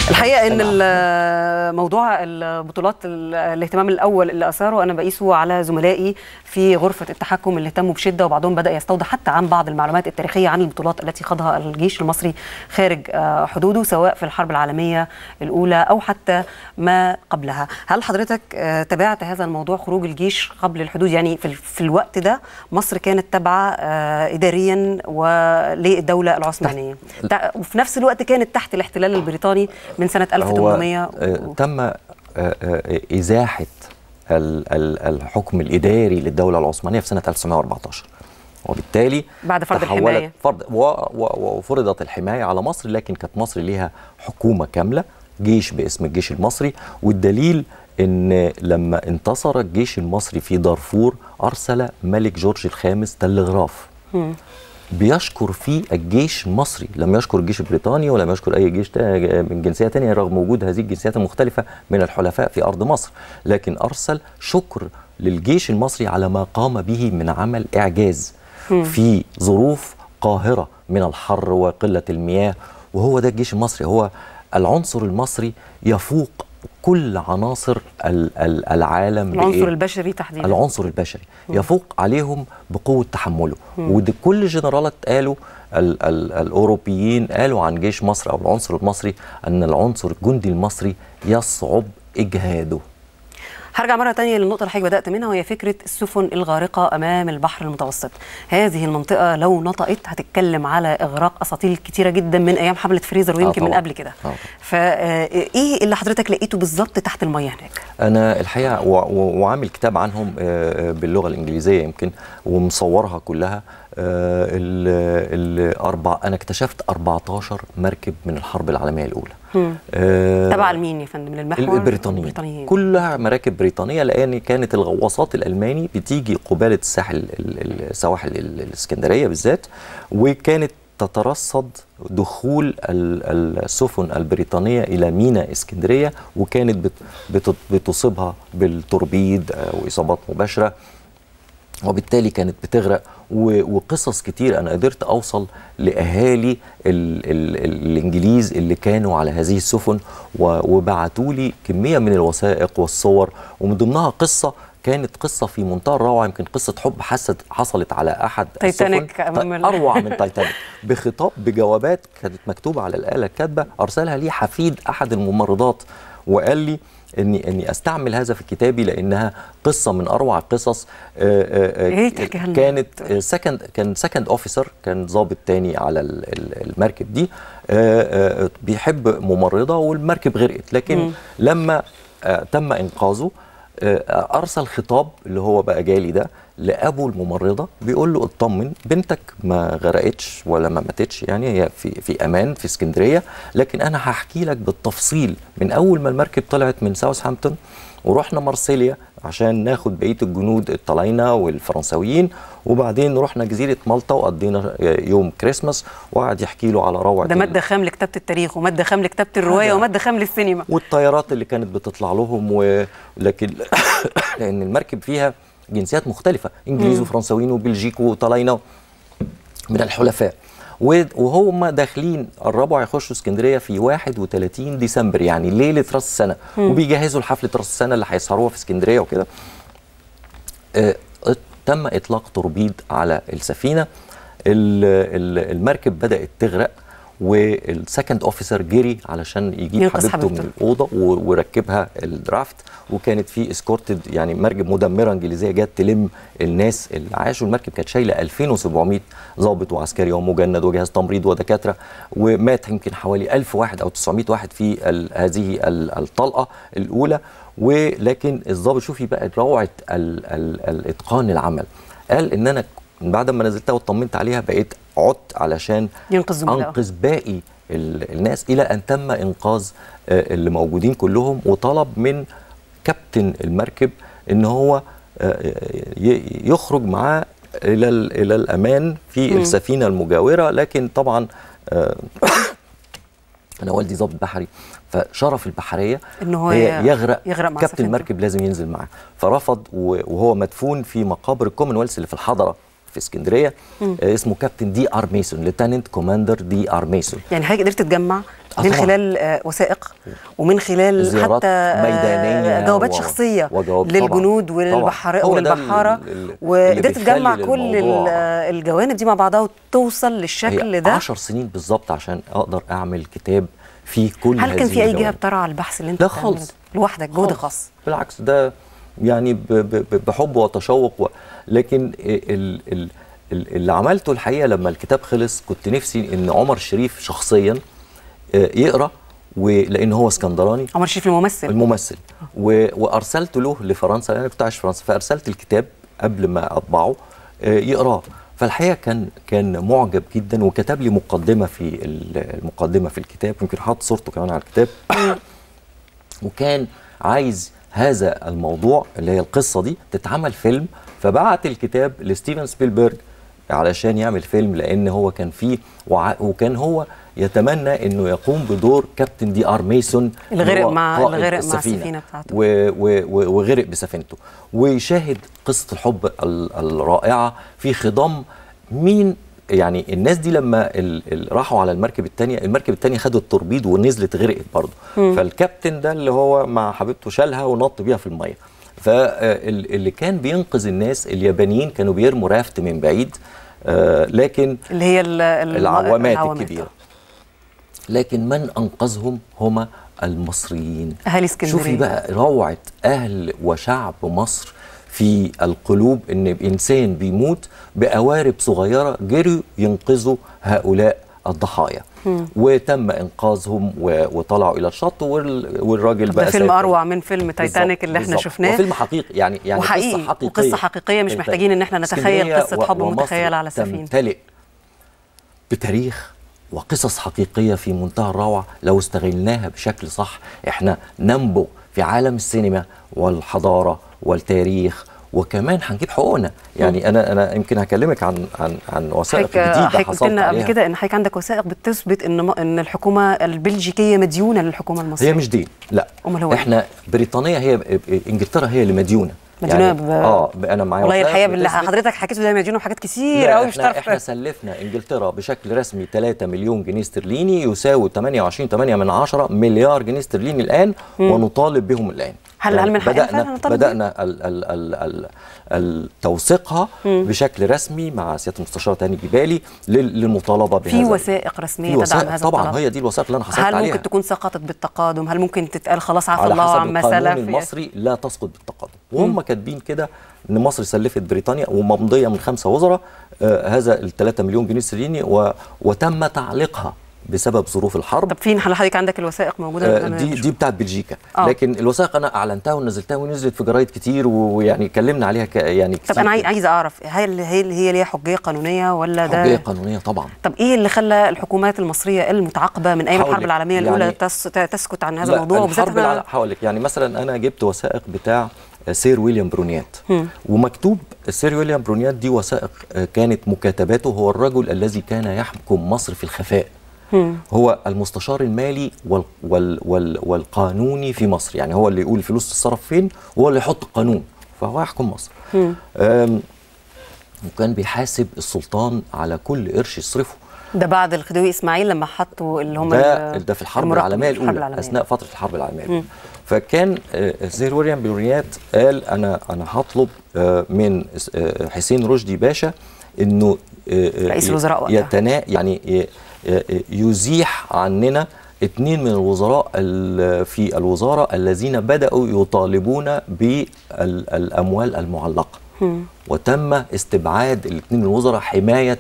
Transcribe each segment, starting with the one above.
الحقيقه ان ال- موضوع البطولات ال- الاهتمام الاول اللي اثاره انا بقيسه على زملائي في غرفه التحكم اللي اهتموا بشده وبعضهم بدا يستوضح حتى عن بعض المعلومات التاريخيه عن البطولات التي خاضها الجيش المصري خارج آه، حدوده سواء في الحرب العالميه الاولى او حتى ما قبلها هل حضرتك آه، تابعت هذا الموضوع خروج الجيش قبل الحدود يعني في, ال- في الوقت ده مصر كانت تابعه آه، اداريا وللدوله العثمانيه تع- وفي نفس الوقت كانت تحت الاحتلال البريطاني من سنه هو 1800 آه، تم آه، آه، إزاحة ال- ال- الحكم الإداري للدولة العثمانية في سنة 1914 وبالتالي بعد فرض تحولت الحماية. فرض و- و- وفرضت الحماية على مصر لكن كانت مصر ليها حكومة كاملة جيش باسم الجيش المصري والدليل ان لما انتصر الجيش المصري في دارفور ارسل ملك جورج الخامس تلغراف بيشكر فيه الجيش المصري لم يشكر الجيش البريطاني ولم يشكر اي جيش تا- من جنسيه تانية رغم وجود هذه الجنسيات المختلفه من الحلفاء في ارض مصر لكن ارسل شكر للجيش المصري على ما قام به من عمل اعجاز في ظروف قاهره من الحر وقله المياه وهو ده الجيش المصري هو العنصر المصري يفوق كل عناصر ال- ال- العالم العنصر بإيه؟ البشري تحديدا العنصر البشري يفوق عليهم بقوة تحمله وده كل الجنرالات قالوا ال ال الأوروبيين قالوا عن جيش مصر أو العنصر المصري أن العنصر الجندي المصري يصعب إجهاده هرجع مرة تانية للنقطة اللي حضرتك بدأت منها وهي فكرة السفن الغارقة أمام البحر المتوسط هذه المنطقة لو نطقت هتتكلم على إغراق أساطيل كتيرة جدا من أيام حملة فريزر ويمكن من طبعاً. قبل كده آه. فإيه اللي حضرتك لقيته بالظبط تحت المية هناك؟ أنا الحقيقة و- و- وعامل كتاب عنهم آه، آه، باللغة الإنجليزية يمكن ومصورها كلها آه، ال- الأربع أنا اكتشفت 14 مركب من الحرب العالمية الأولى آه، تبع لمين يا فندم؟ للمحور البريطانيين البريطانيين كلها مراكب بريطانيه لان كانت الغواصات الالماني بتيجي قباله الساحل ال- ال- سواحل ال- الاسكندريه بالذات وكانت تترصد دخول ال- السفن البريطانيه الى ميناء اسكندريه وكانت بت- بت- بتصيبها بالتوربيد آه، واصابات مباشره وبالتالي كانت بتغرق و- وقصص كتير انا قدرت اوصل لاهالي ال ال ال الانجليز اللي كانوا على هذه السفن وبعتوا لي كميه من الوثائق والصور ومن ضمنها قصه كانت قصه في منتهى الروعه يمكن قصه حب حست حصلت على احد تايتانيك السفن أمام ال- اروع من تايتانيك بخطاب بجوابات كانت مكتوبه على الاله الكاتبه ارسلها لي حفيد احد الممرضات وقال لي اني اني استعمل هذا في كتابي لانها قصه من اروع القصص آه، آه، يا ريت تحكيها لنا. كانت سكند كان سكند اوفيسر كان ضابط تاني على ال- ال- المركب دي آه، آه، بيحب ممرضه والمركب غرقت لكن لما آه، تم انقاذه آه، ارسل خطاب اللي هو بقى جالي ده لابو الممرضه بيقول له اطمن بنتك ما غرقتش ولا ما ماتتش يعني هي في في امان في اسكندريه لكن انا هحكي لك بالتفصيل من اول ما المركب طلعت من ساوثهامبتون ورحنا مارسيليا عشان ناخد بقيه الجنود الطلاينه والفرنساويين وبعدين رحنا جزيره مالطا وقضينا يوم كريسماس وقعد يحكي له على روعه ده ال- مادة خام لكتابة التاريخ ومادة خام لكتابة الرواية حاجة. ومادة خام للسينما والطيارات اللي كانت بتطلع لهم و... لكن لان المركب فيها جنسيات مختلفه انجليز وفرنساويين وبلجيك وطلاينه من الحلفاء و- وهم داخلين قربوا هيخشوا اسكندريه في 31 ديسمبر يعني ليله راس السنه وبيجهزوا لحفله راس السنه اللي هيسهروها في اسكندريه وكده آه، تم اطلاق توربيد على السفينه ال- ال- المركب بدات تغرق والسكند اوفيسر جري علشان يجيب ينقذ حبيبته من حبيبته. الاوضه و- وركبها الدرافت وكانت في اسكورتد يعني مركب مدمره انجليزيه جت تلم الناس اللي عاشوا المركب كانت شايله 2700 ضابط وعسكري ومجند وجهاز تمريض ودكاتره ومات يمكن حوالي 1000 واحد او 900 واحد في ال- هذه ال- الطلقه الاولى ولكن الضابط شوفي بقى روعه ال- ال- الاتقان العمل قال ان انا بعد ما نزلتها واطمنت عليها بقيت عدت علشان ينقذ زملائه. انقذ باقي ال- الناس الى ان تم انقاذ آه، اللي موجودين كلهم وطلب من كابتن المركب ان هو آه، ي- يخرج معاه الى ال- الى الامان في السفينه المجاوره لكن طبعا آه، انا والدي ضابط بحري فشرف البحريه إن هو هي ي- يغرق, يغرق مع كابتن سفينته. المركب لازم ينزل معاه فرفض و- وهو مدفون في مقابر الكومنولث اللي في الحضره في اسكندريه آه، اسمه كابتن دي ار ميسون ليتننت كوماندر دي ار ميسون يعني حضرتك قدرت تجمع آه من طبعاً. خلال آه، وثائق ومن خلال زيارات حتى آه، ميدانية جوابات و- شخصيه وجواب- للجنود طبعاً. والبحاره هو ده والبحاره ال- ال- اللي وقدرت بيخلي تجمع كل ال- للموضوع- آه، الجوانب دي مع بعضها وتوصل للشكل هي ده 10 سنين بالظبط عشان اقدر اعمل كتاب فيه كل هل كان هذه في اي جهه الجوانب. بترعى البحث اللي انت لا بتعمله خالص. ده؟ لوحدك جهد خالص. خاص بالعكس ده يعني ب- ب- ب- بحب وتشوق و... لكن ال... ال... ال- اللي عملته الحقيقه لما الكتاب خلص كنت نفسي ان عمر شريف شخصيا آه، يقرا ولان هو اسكندراني عمر شريف الممثل الممثل و... وارسلت له لفرنسا لان انا كنت عايش في فرنسا فارسلت الكتاب قبل ما اطبعه آه، يقراه فالحقيقه كان كان معجب جدا وكتب لي مقدمه في ال- المقدمه في الكتاب يمكن حاطط صورته كمان على الكتاب وكان عايز هذا الموضوع اللي هي القصه دي تتعمل فيلم فبعت الكتاب لستيفن سبيلبرج علشان يعمل فيلم لان هو كان فيه وع... وكان هو يتمنى انه يقوم بدور كابتن دي ار ميسون اللي غرق هو مع- قائد اللي غرق مع السفينة بتاعته. و... و... و... وغرق بسفينته ويشاهد قصه الحب ال... الرائعه في خضم مين يعني الناس دي لما ال... ال... راحوا على المركب الثانيه المركب الثانيه خدت التوربيد ونزلت غرقت برضه فالكابتن ده اللي هو مع حبيبته شالها ونط بيها في الميه فاللي كان بينقذ الناس اليابانيين كانوا بيرموا رافت من بعيد آه، لكن اللي هي ال- ال- العوامات العوامات. الكبيره لكن من انقذهم هما المصريين اهالي اسكندريه شوفي بقى روعه اهل وشعب مصر في القلوب ان انسان بيموت بقوارب صغيره جروا ينقذوا هؤلاء الضحايا وتم انقاذهم و- وطلعوا الى الشط وال- والراجل ده بقى فيلم سافر. اروع من فيلم تايتانيك اللي احنا بالظبط. شفناه وفيلم حقيقي يعني يعني وحقيقي، قصه حقيقيه وقصة حقيقية مش انت- محتاجين إن احنا نتخيل اسكندرية قصة و- حب ومصر متخيلة على السفينة. تمتلئ بتاريخ وقصص حقيقية في منتهى الروعة لو استغلناها بشكل صح احنا ننبغ في عالم السينما والحضارة والتاريخ وكمان هنجيب حقوقنا يعني انا انا يمكن هكلمك عن عن عن وثائق حضرتك جديده حضرتك قلت حصلت لنا قبل عليها كده ان حضرتك عندك وثائق بتثبت ان م- ان الحكومه البلجيكيه مديونه للحكومه المصريه هي مش دين لا أمال هو إيه؟ احنا بريطانيا هي انجلترا هي اللي مديونه مديونه يعني ب... اه انا معايا والله وثائق الحقيقه باللي بتثبت حضرتك حكيته ده مديونه بحاجات كتير لا قوي مش احنا, هتعرف احنا سلفنا انجلترا بشكل رسمي 3 مليون جنيه استرليني يساوي 28.8 من عشرة مليار جنيه استرليني الان ونطالب بهم الان هل- هل من حقنا فعلا بدانا نطالب بدانا ال ال ال ال ال توثيقها بشكل رسمي مع سياده المستشار تاني جبالي لل- للمطالبه بهذا في وثائق رسميه في تدعم وثائق هذا طبعا الطلب هي دي الوثائق اللي انا حصلت هل عليها ممكن تكون سقطت بالتقادم هل ممكن تتقال خلاص عفى على الله حسب عما القانون سلف المصري لا تسقط بالتقادم وهم كاتبين كده ان مصر سلفت بريطانيا وممضيه من خمسه وزراء آه هذا ال 3 مليون جنيه استرليني و... وتم تعليقها بسبب ظروف الحرب طب فين هل حضرتك عندك الوثائق موجوده آه، أنا دي مش- دي بتاعت بلجيكا آه. لكن الوثائق انا اعلنتها ونزلتها ونزلت في جرايد كتير و- ويعني اتكلمنا عليها ك... يعني طب كتير انا عاي- عايزه اعرف هل هي هي ليها حجيه قانونيه ولا ده حجيه قانونيه طبعا طب ايه اللي خلى الحكومات المصريه المتعاقبه من ايام هقول الحرب لك، العالميه يعني- الاولى تس تسكت عن هذا لا، الموضوع وبالذات الحرب إحنا- الع- هقول لك يعني مثلا انا جبت وثائق بتاع سير ويليام برونيات ومكتوب سير ويليام برونيات دي وثائق آه، كانت مكاتباته هو الرجل الذي كان يحكم مصر في الخفاء هو المستشار المالي وال وال وال والقانوني في مصر يعني هو اللي يقول الفلوس تتصرف فين وهو اللي يحط القانون فهو يحكم مصر آم، وكان بيحاسب السلطان على كل قرش يصرفه ده بعد الخديوي اسماعيل لما حطوا اللي هم ده ال- ده في الحرب المراقبة العالميه في الحرب الاولى العالمية. اثناء فتره الحرب العالميه الاولى فكان آه، سير ويليام بلوريات قال انا انا هطلب آه، من آه، حسين رشدي باشا انه آه، آه، رئيس الوزراء وقتها. يتنا يعني ي- آه، آه، يزيح عننا اثنين من الوزراء ال- في الوزاره الذين بداوا يطالبون بالاموال المعلقه وتم استبعاد الاثنين الوزراء حمايه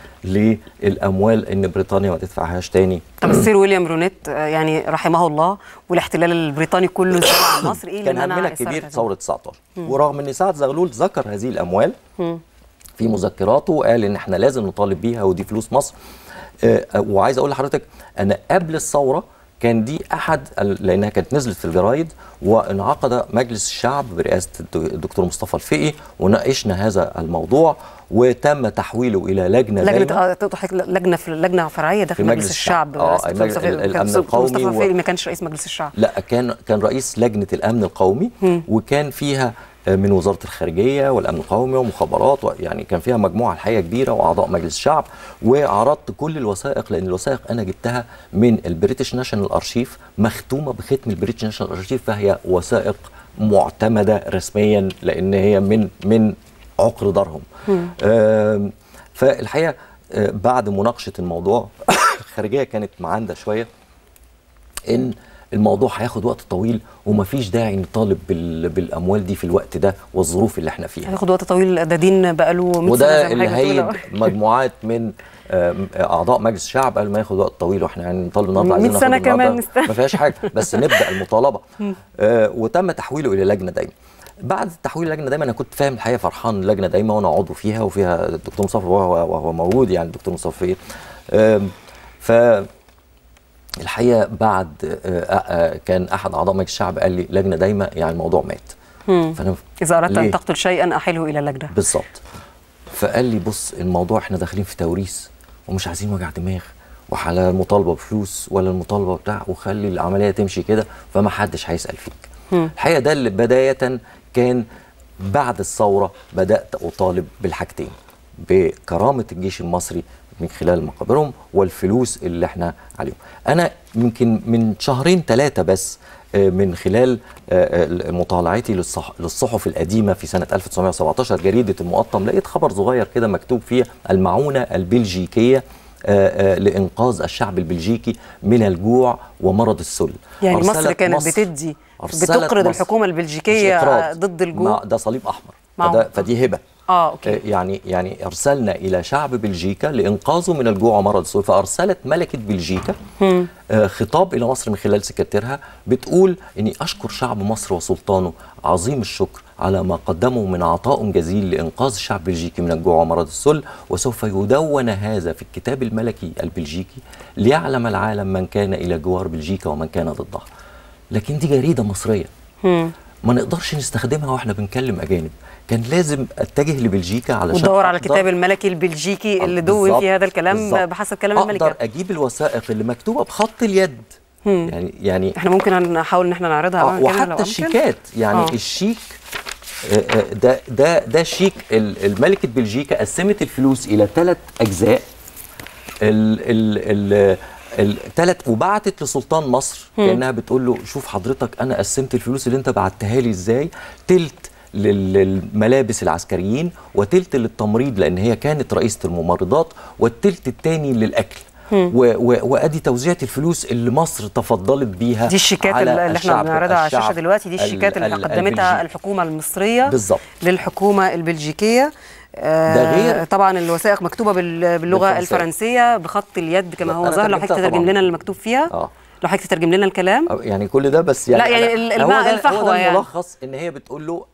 للاموال ان بريطانيا ما تدفعهاش تاني طب السير ويليام رونيت آه، يعني رحمه الله والاحتلال البريطاني كله ازاي على مصر ايه اللي كان منع همنا إثارة كبير هذا؟ ثوره 19 ورغم ان سعد زغلول ذكر هذه الاموال في مذكراته وقال ان احنا لازم نطالب بيها ودي فلوس مصر آه، آه، وعايز اقول لحضرتك انا قبل الثوره كان دي احد ال- لانها كانت نزلت في الجرايد وانعقد مجلس الشعب برئاسه الد- الدكتور مصطفى الفقي وناقشنا هذا الموضوع وتم تحويله الى لجنه لجنه دايمة اه تضحك لجنه في لجنه فرعيه داخل في مجلس مجلس الشعب الشعب. آه، رئاسة المجلس- مصطفى- ال- كان الأمن مصطفى القومي و- فقي ما كانش رئيس مجلس الشعب لا كان كان رئيس لجنه الامن القومي وكان فيها من وزاره الخارجيه والامن القومي ومخابرات يعني كان فيها مجموعه الحقيقه كبيره واعضاء مجلس الشعب وعرضت كل الوثائق لان الوثائق انا جبتها من البريتش ناشونال ارشيف مختومه بختم البريتش ناشونال ارشيف فهي وثائق معتمده رسميا لان هي من من عقر دارهم فالحقيقه بعد مناقشه الموضوع الخارجيه كانت معانده شويه ان الموضوع هياخد وقت طويل ومفيش داعي نطالب بالاموال دي في الوقت ده والظروف اللي احنا فيها هياخد وقت طويل ده دين بقاله 100 وده اللي هيد مجموعات من اعضاء مجلس الشعب قال ما ياخد وقت طويل واحنا يعني نطالب النهارده عايزين 100 سنه كمان ما فيهاش حاجه بس نبدا المطالبه آه وتم تحويله الى لجنه دايما بعد تحويل اللجنه دايما انا كنت فاهم الحقيقه فرحان اللجنه دايما وانا عضو فيها وفيها الدكتور مصطفى وهو, وهو موجود يعني الدكتور مصطفى آه ف الحقيقه بعد كان احد اعضاء مجلس الشعب قال لي لجنه دايما يعني الموضوع مات فانا اذا اردت ان تقتل شيئا احله الى اللجنه بالظبط فقال لي بص الموضوع احنا داخلين في توريث ومش عايزين وجع دماغ وعلى المطالبه بفلوس ولا المطالبه بتاع وخلي العمليه تمشي كده فما حدش هيسال فيك الحقيقه ده اللي بدايه كان بعد الثوره بدات اطالب بالحاجتين بكرامه الجيش المصري من خلال مقابرهم والفلوس اللي احنا عليهم انا يمكن من شهرين ثلاثه بس من خلال مطالعتي للصحف القديمه في سنه 1917 جريده المقطم لقيت خبر صغير كده مكتوب فيه المعونه البلجيكيه لانقاذ الشعب البلجيكي من الجوع ومرض السل يعني مصر كانت مصر بتدي بتقرض الحكومه البلجيكيه ضد الجوع ده صليب احمر فده فدي هبه اه اوكي يعني يعني ارسلنا الى شعب بلجيكا لانقاذه من الجوع ومرض السل فارسلت ملكه بلجيكا آه خطاب الى مصر من خلال سكرتيرها بتقول اني اشكر شعب مصر وسلطانه عظيم الشكر على ما قدموا من عطاء جزيل لانقاذ الشعب البلجيكي من الجوع ومرض السل وسوف يدون هذا في الكتاب الملكي البلجيكي ليعلم العالم من كان الى جوار بلجيكا ومن كان ضدها لكن دي جريده مصريه مم. ما نقدرش نستخدمها واحنا بنكلم اجانب كان لازم اتجه لبلجيكا علشان ودور على الكتاب الملكي البلجيكي اللي دون فيه هذا الكلام بالزبط. بحسب كلام الملكه اقدر اجيب الوثائق اللي مكتوبه بخط اليد مم. يعني يعني احنا ممكن نحاول ان احنا نعرضها آه وحتى الشيكات يعني آه. الشيك ده ده ده شيك الملكه بلجيكا قسمت الفلوس الى ثلاث اجزاء ال ال ال الثلاث وبعتت لسلطان مصر كانها بتقول له شوف حضرتك انا قسمت الفلوس اللي انت بعتها لي ازاي تلت للملابس العسكريين وتلت للتمريض لان هي كانت رئيسه الممرضات والتلت الثاني للاكل وادي توزيعه الفلوس اللي مصر تفضلت بيها دي الشيكات اللي احنا بنعرضها على الشاشه دلوقتي دي الشيكات اللي قدمتها الحكومه المصريه بالظبط للحكومه البلجيكيه ده غير طبعا الوثائق مكتوبه باللغه بالفرنسية. الفرنسيه بخط اليد كما هو ظاهر لو حضرتك تترجم لنا المكتوب فيها اه لو حضرتك تترجم لنا الكلام يعني كل ده بس يعني لا يعني الماء الفحوى هو ده يعني الملخص ان هي بتقول له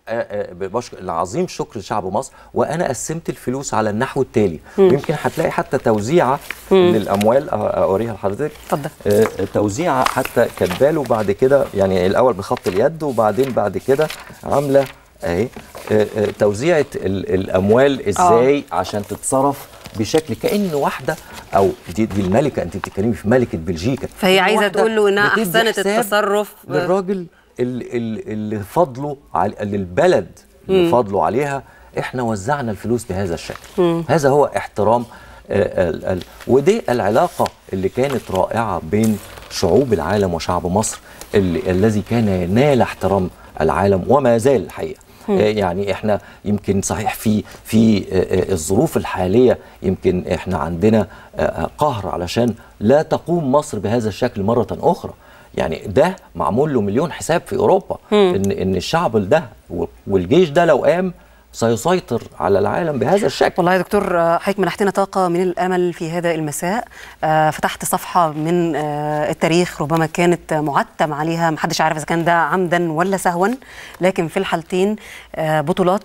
العظيم شكر لشعب مصر وانا قسمت الفلوس على النحو التالي ويمكن هتلاقي حتى توزيعه للاموال اوريها لحضرتك اتفضل توزيعه حتى كاتباله بعد كده يعني الاول بخط اليد وبعدين بعد كده عامله اهي توزيعه الاموال ازاي أوه. عشان تتصرف بشكل كان واحده او دي, دي الملكه انت بتتكلمي في ملكه بلجيكا فهي عايزه تقول له انها احسنت التصرف للراجل اللي, اللي فضله على للبلد اللي فضله عليها احنا وزعنا الفلوس بهذا الشكل مم. هذا هو احترام ال ال ودي العلاقه اللي كانت رائعه بين شعوب العالم وشعب مصر اللي الذي كان ينال احترام العالم وما زال الحقيقه يعني احنا يمكن صحيح في في الظروف الحاليه يمكن احنا عندنا قهر علشان لا تقوم مصر بهذا الشكل مره اخرى يعني ده معمول له مليون حساب في اوروبا ان ان الشعب ده والجيش ده لو قام سيسيطر على العالم بهذا الشكل والله يا دكتور حضرتك منحتنا طاقة من الأمل في هذا المساء آه فتحت صفحة من آه التاريخ ربما كانت معتم عليها محدش عارف إذا كان ده عمدا ولا سهوا لكن في الحالتين آه بطولات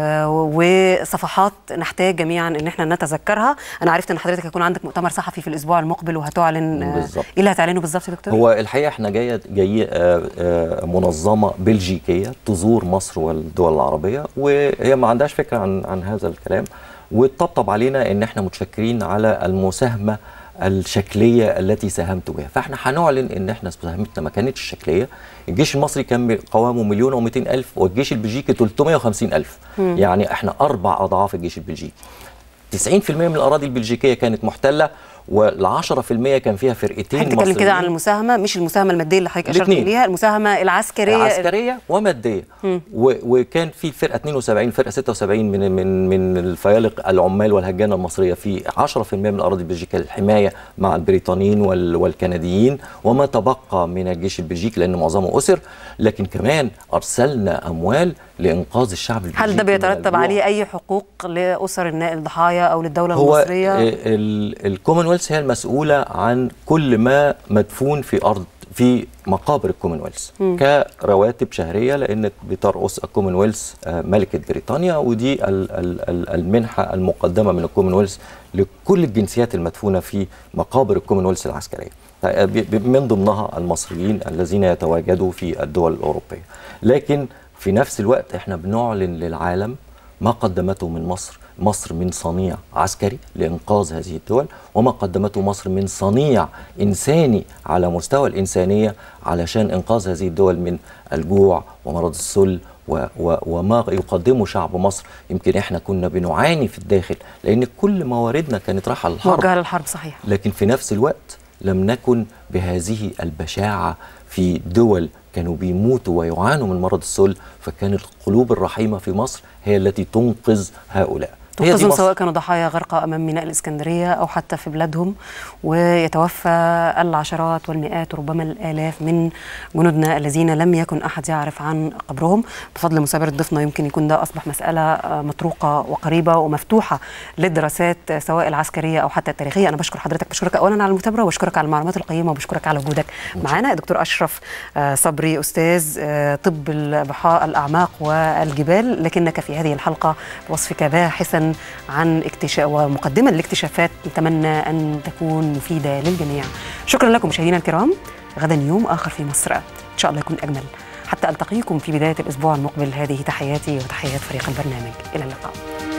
وصفحات نحتاج جميعا إن احنا نتذكرها أنا عرفت إن حضرتك هيكون عندك مؤتمر صحفي في الأسبوع المقبل وهتعلن بالظبط إيه اللي هتعلنه بالظبط يا دكتور؟ هو الحقيقة احنا جاية جاي منظمة بلجيكية تزور مصر والدول العربية وهي هي ما عندهاش فكره عن عن هذا الكلام وتطبطب علينا ان احنا متشكرين على المساهمه الشكليه التي ساهمت بها فاحنا هنعلن ان احنا مساهمتنا ما كانتش شكليه الجيش المصري كان قوامه مليون و الف والجيش البلجيكي 350 الف يعني احنا اربع اضعاف الجيش البلجيكي 90% من الاراضي البلجيكيه كانت محتله وال10% كان فيها فرقتين حضرتك بتتكلم كده عن المساهمه مش المساهمه الماديه اللي حضرتك اشرت الاتنين. اليها المساهمه العسكريه عسكريه وماديه و- وكان في فرقه 72 فرقه 76 من من من الفيالق العمال والهجانه المصريه في 10% من الاراضي البلجيكيه للحمايه مع البريطانيين وال- والكنديين وما تبقى من الجيش البلجيكي لان معظمه اسر لكن كمان ارسلنا اموال لانقاذ الشعب البلجيكي هل ده من بيترتب الجوع. عليه اي حقوق لاسر النا- الضحايا او للدوله هو المصريه الكومنولث هي المسؤوله عن كل ما مدفون في ارض في مقابر الكومنولث كرواتب شهريه لان بترأس الكومنولث آه، ملكه بريطانيا ودي ال- ال- ال- المنحه المقدمه من الكومنولث لكل الجنسيات المدفونه في مقابر الكومنولث العسكريه آه، ب- ب- من ضمنها المصريين الذين يتواجدوا في الدول الاوروبيه لكن في نفس الوقت احنا بنعلن للعالم ما قدمته من مصر مصر من صنيع عسكري لإنقاذ هذه الدول وما قدمته مصر من صنيع إنساني على مستوى الإنسانية علشان إنقاذ هذه الدول من الجوع ومرض السل و و وما يقدمه شعب مصر يمكن احنا كنا بنعاني في الداخل لأن كل مواردنا كانت رايحة للحرب موجهه للحرب صحيح لكن في نفس الوقت لم نكن بهذه البشاعة في دول كانوا بيموتوا ويعانوا من مرض السل فكان القلوب الرحيمة في مصر هي التي تنقذ هؤلاء هي دي تنقذهم مصر. سواء كانوا ضحايا غرقى امام ميناء الاسكندريه او حتى في بلادهم ويتوفى العشرات والمئات وربما الالاف من جنودنا الذين لم يكن احد يعرف عن قبرهم بفضل مثابره ضيفنا يمكن يكون ده اصبح مساله آه، مطروقه وقريبه ومفتوحه للدراسات آه، سواء العسكريه او حتى التاريخيه انا بشكر حضرتك بشكرك اولا على المثابره وبشكرك على المعلومات القيمه وبشكرك على وجودك معانا دكتور اشرف آه، صبري استاذ آه، طب البحار الاعماق والجبال لكنك في هذه الحلقه بوصفك باحثا عن اكتشاف ومقدما لاكتشافات نتمنى ان تكون مفيده للجميع شكرا لكم مشاهدينا الكرام غدا يوم اخر في مصر ان شاء الله يكون اجمل حتى التقيكم في بدايه الاسبوع المقبل هذه تحياتي وتحيات فريق البرنامج الى اللقاء